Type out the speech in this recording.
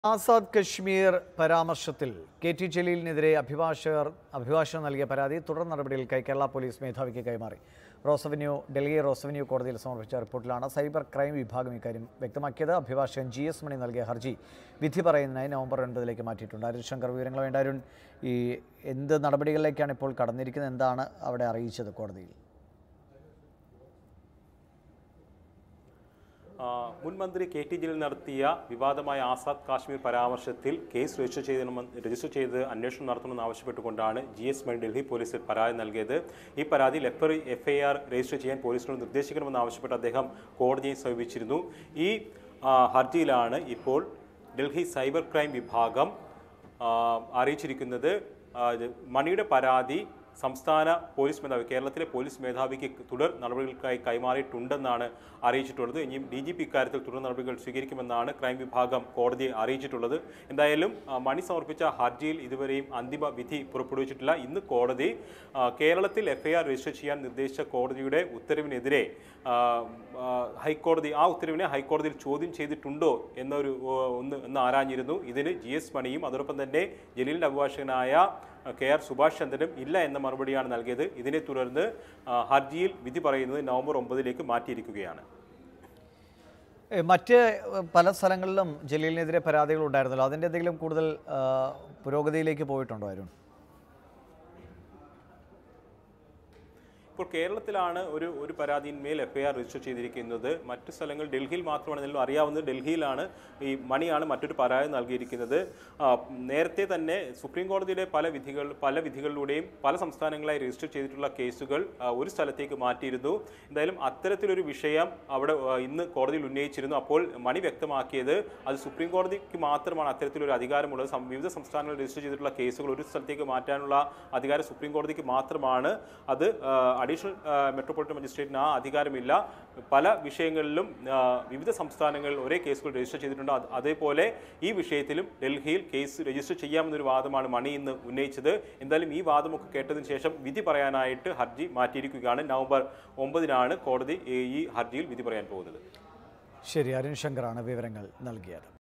ആസാദ് കശ്മീർ പരാമർശത്തിൽ K T ജലീലിനെതിരെ അഭിഭാഷകർ അഭിഭാഷകർ നൽകിയ പരാതി തുടർ നടപടികൾക്കായി കേരള പോലീസ് മേധാവിക്ക് കൈമാറി റോസവന്യൂ ഡൽഹി റോസവന്യൂ കോടതിയിൽ സമർപ്പിച്ച റിപ്പോർട്ടിലാണ് സൈബർ ക്രൈം വിഭാഗം ഇക്കാര്യം വ്യക്തമാക്കിയത് അഭിഭാഷകൻ ജി എസ് മണി നൽകിയ ഹർജി വിധി പറയുന്നതിനായി നവംബർ ഒൻപതിലേക്ക് മാറ്റിയിട്ടുണ്ട് അരുൺ ശങ്കർ വിവരങ്ങൾ വേണ്ട അരുൺ ഈ എന്ത് നടപടികളിലേക്കാണ് ഇപ്പോൾ കടന്നിരിക്കുന്നത് എന്താണ് അവിടെ അറിയിച്ചത് കോടതിയിൽ ആ, മുൻ മന്ത്രി കെ ടി ജലീൽ നടത്തിയ വിവാദമായ ആസാദ് കാശ്മീർ പരാമർശത്തിൽ കേസ് രജിസ്റ്റർ ചെയ്യണമെന്ന് രജിസ്റ്റർ ചെയ്ത് അന്വേഷണം നടത്തണമെന്ന് ആവശ്യപ്പെട്ടുകൊണ്ടാണ് ജി എസ് മണി ഡൽഹി പോലീസിൽ പരാതി നൽകിയത് ഈ പരാതിയിൽ F F I R register ചെയ്യാൻ പോലീസിനോട് നിർദ്ദേശിക്കണമെന്ന് ആവശ്യപ്പെട്ട് അദ്ദേഹം കോടതിയെ സമീപിച്ചിരുന്നു ഈ ആ, ഹർജിയിലാണ് ഇപ്പോൾ ഡൽഹി സൈബർ ക്രൈം വിഭാഗം ആ, അറിയിച്ചിരിക്കുന്നത് ആ, ഇത് മണിയുടെ പരാതി സംസ്ഥാന പോലീസ് മേധാവി കേരളത്തിലെ പോലീസ് മേധാവിക്ക് തുടർ നടപടികൾക്കായി കൈമാറിയിട്ടുണ്ടെന്നാണ് അറിയിച്ചിട്ടുള്ളത് ഇനിയും ഡി ജി പി ഇക്കാര്യത്തിൽ തുടർ നടപടികൾ സ്വീകരിക്കുമെന്നാണ് ക്രൈം വിഭാഗം കോടതിയെ അറിയിച്ചിട്ടുള്ളത് എന്തായാലും ആ, മണി സമർപ്പിച്ച ഹർജിയിൽ ഇതുവരെയും അന്തിമ വിധി പുറപ്പെടുവിച്ചിട്ടില്ല ഇന്ന് കോടതി ആ, കേരളത്തിൽ എഫ്ഐആർ രജിസ്റ്റർ ചെയ്യാൻ നിർദ്ദേശിച്ച കോടതിയുടെ ഉത്തരവിനെതിരെ ആ, ആ, ഹൈക്കോടതി ആ ഉത്തരവിനെ ഹൈക്കോടതിയിൽ ചോദ്യം ചെയ്തിട്ടുണ്ടോ എന്നൊരു ഓ, ഒന്ന് എന്ന് ആരാഞ്ഞിരുന്നു ഇതിന് ജി എസ് മണിയും അതോടൊപ്പം തന്നെ ജലീലിന്റെ അഭിഭാഷകനായ ആ, കെ ആർ സുഭാഷ് ചന്ദ്രനും ഇല്ല എന്ന മറുപടിയാണ് നൽകിയത് ഇതിനെ തുടർന്ന് ആ, ഹർജിയിൽ വിധി പറയുന്നത് നവംബർ ഒമ്പതിലേക്ക് മാറ്റിയിരിക്കുകയാണ് ഏ, മറ്റ് ഏ, പല സ്ഥലങ്ങളിലും ജലീലിനെതിരെ പരാതികൾ ഉണ്ടായിരുന്നല്ലോ അതിൻ്റെ എന്തെങ്കിലും കൂടുതൽ ആ, പുരോഗതിയിലേക്ക് പോയിട്ടുണ്ടോ അരുൺ ഇപ്പോൾ കേരളത്തിലാണ് ഒരു ഒരു പരാതിന്മേൽ എഫ് ഐ ആർ രജിസ്റ്റർ ചെയ്തിരിക്കുന്നത് മറ്റു സ്ഥലങ്ങൾ ഡൽഹിയിൽ മാത്രമാണെങ്കിലും അറിയാവുന്നത് ഡൽഹിയിലാണ് ഈ മണിയാണ് മറ്റൊരു പരാതി നൽകിയിരിക്കുന്നത് ആ, നേരത്തെ തന്നെ സുപ്രീം കോടതിയുടെ പല വിധികൾ പല വിധികളിലൂടെയും പല സംസ്ഥാനങ്ങളായി രജിസ്റ്റർ ചെയ്തിട്ടുള്ള കേസുകൾ ആ, ഒരു സ്ഥലത്തേക്ക് മാറ്റിയിരുന്നു എന്തായാലും അത്തരത്തിലൊരു വിഷയം അവിടെ ആ, ഇന്ന് കോടതിയിൽ ഉന്നയിച്ചിരുന്നു അപ്പോൾ മണി വ്യക്തമാക്കിയത് അത് സുപ്രീം കോടതിക്ക് മാത്രമാണ് അത്തരത്തിലൊരു അധികാരമുള്ളത് സം- വിവിധ സംസ്ഥാനങ്ങളിൽ രജിസ്റ്റർ ചെയ്തിട്ടുള്ള കേസുകൾ ഒരു സ്ഥലത്തേക്ക് മാറ്റാനുള്ള അധികാരം സുപ്രീം കോടതിക്ക് മാത്രമാണ് അത് അഡീഷണൽ മെട്രോപൊളിറ്റൻ മജിസ്ട്രേറ്റിന് ആ അധികാരമില്ല പല വിഷയങ്ങളിലും ആ, വിവിധ സംസ്ഥാനങ്ങളിൽ ഒരേ കേസുകൾ രജിസ്റ്റർ ചെയ്തിട്ടുണ്ട് അത് അതേപോലെ ഈ വിഷയത്തിലും ഡൽഹിയിൽ കേസ് രജിസ്റ്റർ ചെയ്യാമെന്നൊരു വാദമാണ് മണി ഇന്ന് ഉന്നയിച്ചത് എന്തായാലും ഈ വാദമൊക്കെ കേട്ടതിന് ശേഷം വിധി പറയാനായിട്ട് ഹർജി മാറ്റിയിരിക്കുകയാണ് നവംബർ ഒമ്പതിനാണ് കോടതി ഈ ഈ ഹർജിയിൽ വിധി പറയാൻ പോകുന്നത് ശരി അരുൺ ശങ്കറാണ് വിവരങ്ങൾ നൽകിയത്